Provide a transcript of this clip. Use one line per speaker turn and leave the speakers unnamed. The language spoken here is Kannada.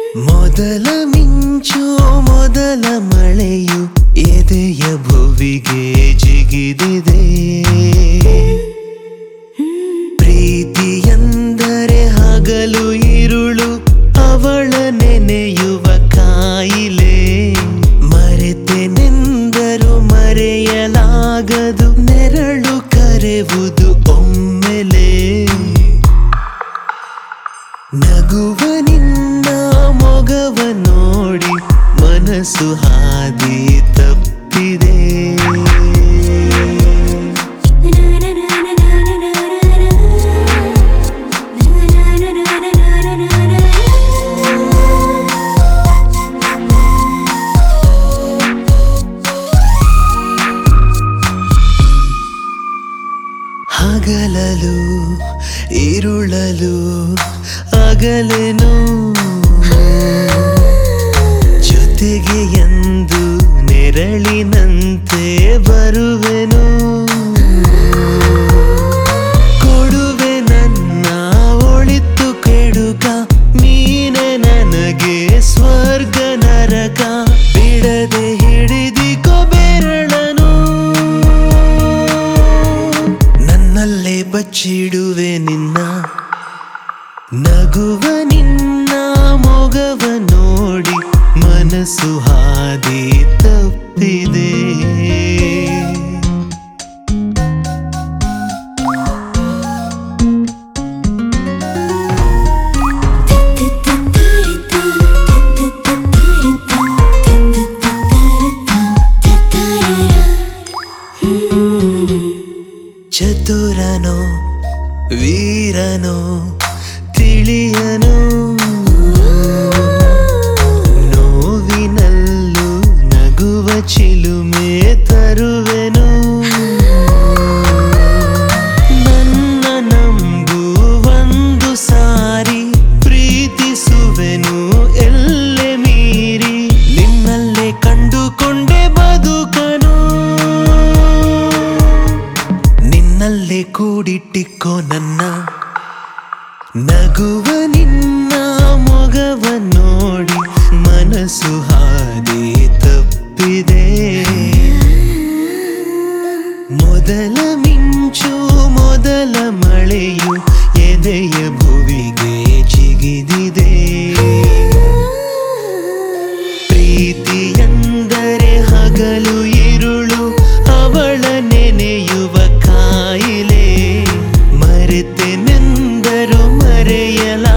ಮೊದಲ ಮಿಂಚು ಮೊದಲ ಮಳೆಯು ಎದೆಯ ಭುವಿಗೆ ಜಿಗಿದಿದೆ ಪ್ರೀತಿಯಂದರೆ ಹಗಲು ಇರುಳು ಅವಳ ನೆನೆಯುವ ಕಾಯಿಲೆ ಮರೆತೆನೆಂದರು ಮರೆಯಲಾಗದು ನೆರಳು ಕರೆವುದು ಒಮ್ಮೆಲೆ ನಗುವ ನಿನ್ನ ಮೊಗವ ನೋಡಿ ಮನಸ್ಸು ಹಾದಿ ತಪ್ಪಿದೆ ಹಗಲಲು ಇರುಳಲು ಅಗಲೆನು ಜೊತೆಗೆ ಎಂದು ನೆರಳಿನಂತೆ ಬರುವೆನು ಕೊಡುವೆ ನನ್ನ ಒಳಿತು ಕೆಡುಕ ನೀನೆ ನನಗೆ ಸ್ವರ್ಗ ನರಕ ಬಿಡದೆ ಹಿಡಿದಿಕೊ ಬೆರಳನು ನನ್ನಲ್ಲೇ ಬಚ್ಚಿಡುವೆ ನಿನ್ನ ನಗುವ ನಿನ್ನ ಮೊಗವ ನೋಡಿ ಮನಸ್ಸು ಹಾದಿ ತಪ್ಪಿದೆ ಚತುರನೋ ವೀರನೋ ತಿಳಿಯನು ನೋವಿನಲ್ಲೂ ನಗುವ ಚಿಲುಮೆ ತರುವೆನು ನನ್ನ ನಂಬು ಒಂದು ಸಾರಿ ಪ್ರೀತಿಸುವೆನು ಎಲ್ಲೆ ಮೀರಿ ನಿನ್ನಲ್ಲೇ ಕಂಡುಕೊಂಡೆ ಬದುಕನು ನಿನ್ನಲ್ಲೇ ಕೂಡಿಟ್ಟಿಕ್ಕೋ ನನ್ನ ನಗುವ ನಿನ್ನ ಮೊಗವ ನೋಡಿ ಮನಸ್ಸು ಹಾದಿ ತಪ್ಪಿದೆ ಮೊದಲ ಮಿಂಚು ಮೊದಲ ಮಳೆಯು ಎದೆಯ ಭುವಿಗೆ ಜಿಗಿದಿದೆ ಪ್ರೀತಿಯಂದರೆ ಹಗಲು ಇರುಳು ಅವಳ ನೆನೆಯುವ ಕಾಯಿಲೆ ಮರೆತೆನೆಂದರು ಮರೆಯಲ